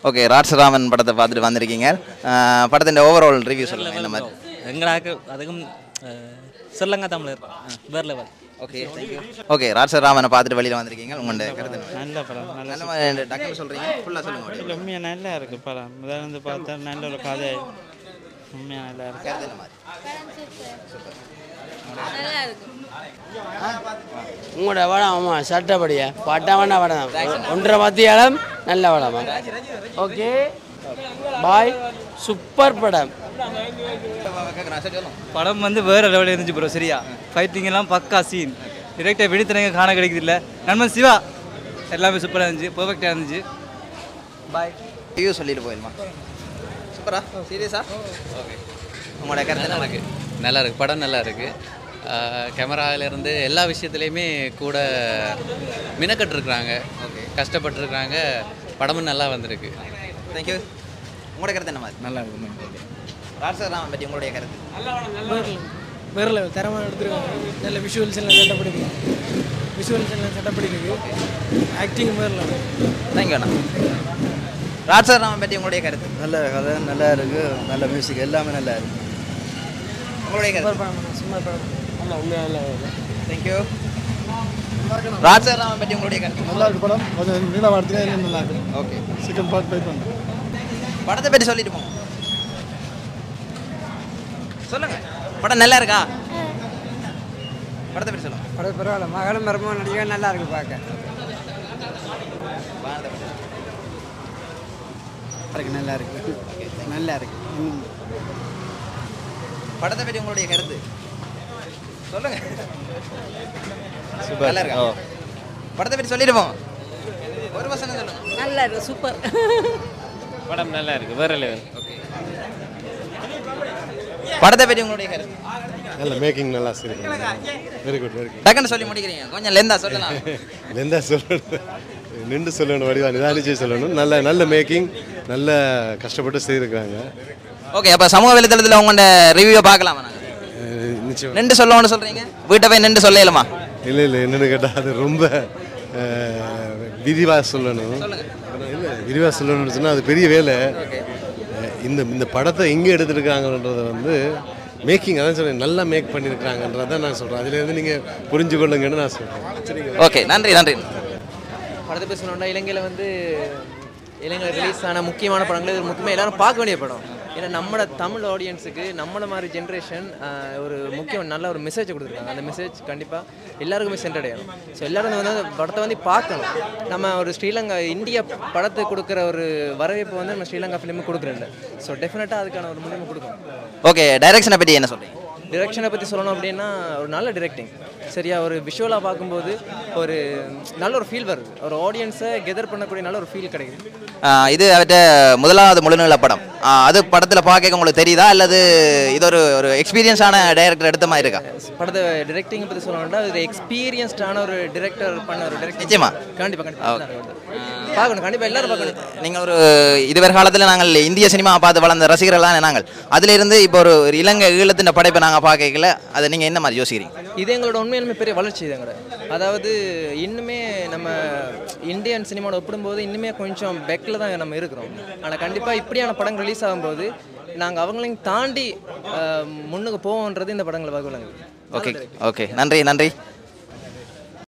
Okay ராட்சராமன் படத்தை பார்த்துட்டு வந்திருக்கீங்க அஹ், படத்தின் ஓவரால் ரிவ்யூ சொல்லுங்கள் என்ன மாதிரி எங்களாக்கு அதுக்கும் சொல்லுங்க தமிழர் வேறு லெவல் ஓகே ஓகே ராட்சராமனை பார்த்துட்டு வெளியில் வந்திருக்கீங்க உங்களோட கருத்து என்ன? நல்ல படம் நல்ல நல்ல மாதிரி டக்குன்னு சொல்கிறீங்க ஃபுல்லாக சொல்லுங்க அப்படியே. இல்ல, உண்மையா நல்லா இருக்கு படம் முதல்ல இருந்து பார்த்தா நல்ல ஒரு கதை உண்மையா நல்லா இருக்கு கருத்து என்ன மாதிரி உங்களோட படம் ஆமாம் சட்டப்படியா பட்டவன படம் ஒன்றரை மத்தியாலம் நல்ல படமா ஓகே பாய் சூப்பர் படம் கேட்குறேன் சரி சொல்லுங்க படம் வந்து வேறு லெவலில் இருந்துச்சு ப்ரோ சரியா ஃபைட்டிங் எல்லாம் பக்கா சீன் டிரெக்டாக வெடித்தனங்க காண கிடைக்குது இல்லை நண்பன் சிவா எல்லாமே சூப்பராக இருந்துச்சு பெர்ஃபெக்டாக இருந்துச்சு பாய் ரிவ்யூ சொல்லிட்டு போயிருமா சூப்பரா சீரியஸா ஓகே உங்களோட கருத்து என்ன நல்லா இருக்கு நல்லா இருக்கு படம் நல்லா இருக்கு கேமராவிலேருந்து எல்லா விஷயத்துலையுமே கூட மினக்கட்டுருக்குறாங்க ஓகே கஷ்டப்பட்டுருக்குறாங்க படமும் நல்லா வந்திருக்கு தேங்க்யூ உங்களோட கருத்து என்ன மாதிரி நல்லா இருக்கு ராட்சராமன் பற்றி உங்களுடைய கருத்து வேறு லெவல் தரமாக எடுத்துருக்காங்க நல்ல விஷுவல்ஸ் எல்லாம் சட்டப்படுது விஷுவல்ஸ் எல்லாம் சட்டப்படுது ஆக்டிங் வேறு லெவல் தேங்க்யூ அண்ணா ராட்சராமன் பற்றி உங்களுடைய கருத்து நல்ல கதை நல்லா இருக்கு நல்ல மியூசிக் எல்லாமே நல்லா இருக்கு உங்களுடைய கருத்து படம் சும்மா படம் நல்லா உண்மையாக நல்லா தேங்க்யூ ராட்சராமன் பற்றி உங்களுடைய கருத்து நல்லா இருக்கு படம் கொஞ்சம் நீளம் எடுத்துக்க நல்லா இருக்கு ஓகே செகண்ட் பார்ட் போய் பண்ணுறேன் படத்தை பற்றி சொல்லிட்டு போங்க சொல்லுங்க படம் நல்லா இருக்கா படத்தை பற்றி சொல்லுங்க படம் பரவாயில்ல மகளும் மரமும் நடிகை நல்லா இருக்கு பார்க்க இருக்கு நல்லா இருக்கு நல்லா இருக்கு படத்தை பற்றி உங்களுடைய கருத்து சொல்லுங்க நல்லா இருக்கா படத்தை பற்றி சொல்லிட்டு போங்க ஒரு வசனம் சொல்லுங்க நல்லா இருக்கு சூப்பர் படம் நல்லா இருக்கு வேற லெவல் படத்தை பற்றி உங்களுடைய கருத்து நல்ல மேக்கிங் நல்லா சரி வெரி குட் வெரி குட் டக்குன்னு சொல்லி முடிக்கிறீங்க கொஞ்சம் லெந்தா சொல்லலாம் எந்த சொல்லணும் நின்று சொல்லணும் வடிவா நிதானிச்சு சொல்லணும் நல்ல நல்ல மேக்கிங் நல்ல கஷ்டப்பட்டு செய்திருக்காங்க ஓகே அப்போ சமூக வலைதளத்தில் உங்களோட ரிவ்யூவை பார்க்கலாமா நாங்கள் அஹ் நிச்சயம் நின்று சொல்லணும்னு சொல்கிறீங்க வீட்டை போய் நின்று சொல்லலாமா இல்லை இல்லை என்னன்னு கேட்டால் அது ரொம்ப விரிவாக சொல்லணும் இல்லை விரிவாக சொல்லணும்னு சொன்னால் அது பெரிய வேலை அஹ் இந்த இந்த படத்தை எங்கே எடுத்துருக்காங்கன்றதை வந்து மேக்கிங் அதான் சொல்றேன் நல்லா மேக் பண்ணியிருக்காங்கன்றதை நான் சொல்கிறேன் அதுலேருந்து நீங்கள் புரிஞ்சு கொள்ளுங்கன்னு நான் சொல்கிறேன் சரிங்களா ஓகே நன்றி நன்றி படத்தை பற்றி சொல்லணும்னா இலங்கையில் வந்து இலங்கையில் ரிலீஸ் ஆன முக்கியமான படங்கள் இது முக்கியமாக எல்லாரும் பார்க்க வேண்டிய படம் ஏன்னா நம்மளோட தமிழ் ஆடியன்ஸுக்கு நம்மள மாதிரி ஜென்ரேஷன் ஒரு முக்கியம் நல்ல ஒரு மெசேஜ் கொடுத்துருக்காங்க அந்த மெசேஜ் கண்டிப்பாக எல்லாருக்குமே சென்றடையணும் ஸோ எல்லாரும் வந்து அந்த படத்தை வந்து பார்க்கணும் நம்ம ஒரு ஸ்ரீலங்கா இந்தியா படத்தை கொடுக்குற ஒரு வரவேற்பு வந்து நம்ம ஸ்ரீலங்கா ஃபிலிமுக்கு கொடுக்குறதில்ல ஸோ டெஃபினட்டாக அதுக்கான ஒரு முன்னுரிமை கொடுக்கணும் ஓகே டைரக்ஷனை பற்றி என்ன சொல்கிறீங்க டிரெக்ஷனை பற்றி சொல்லணும் அப்படின்னா ஒரு நல்ல டிரெக்டிங் சரியா ஒரு விஷுவலாக பார்க்கும்போது ஒரு நல்ல ஒரு ஃபீல் வருது ஒரு ஆடியன்ஸை கெதர் பண்ணக்கூடிய நல்ல ஒரு ஃபீல் கிடைக்குது இது அவர்கிட்ட முதலாவது முழுநீள படம் ஆ, அது படத்தில் பார்க்க உங்களுக்கு தெரியுதா அல்லது இது ஒரு ஒரு எக்ஸ்பீரியன்ஸான டைரக்டர் எடுத்த மாதிரி இருக்கா படத்தை டிரெக்டிங் பற்றி சொல்லணும்னா இது எக்ஸ்பீரியன்ஸ்டான ஒரு டிரெக்டர் பண்ண ஒரு டிரெக்டர் நிச்சயமா? கண்டிப்பாக கண்டிப்பாக பார்க்கணும் கண்டிப்பாக எல்லாரும் பார்க்கணும் நீங்கள் ஒரு இதுவரை காலத்தில் நாங்கள் இந்திய சினிமா பார்த்து வளர்ந்த ரசிகர்கள் தான் நாங்கள் அதிலிருந்து இப்போ ஒரு ஒரு இலங்கை ஈழத்தின் படைப்பை நாங்கள் பார்க்கல அதை நீங்கள் என்ன மாதிரி யோசிக்கிறீங்க இது எங்களோட உண்மையிலுமே பெரிய வளர்ச்சி இது எங்களோட அதாவது இன்னுமே நம்ம இந்தியன் சினிமாவோட ஒப்பிடும்போது இன்னுமே கொஞ்சம் பெக்கில் தான் நம்ம இருக்கிறோம் ஆனால் கண்டிப்பாக இப்படியான படங்கள் ரிலீஸ் ஆகும்போது நாங்கள் அவங்களையும் தாண்டி அஹ், முன்னுக்கு போவோன்றது இந்த படங்களை பார்க்கலாங்க ஓகே ஓகே நன்றி நன்றி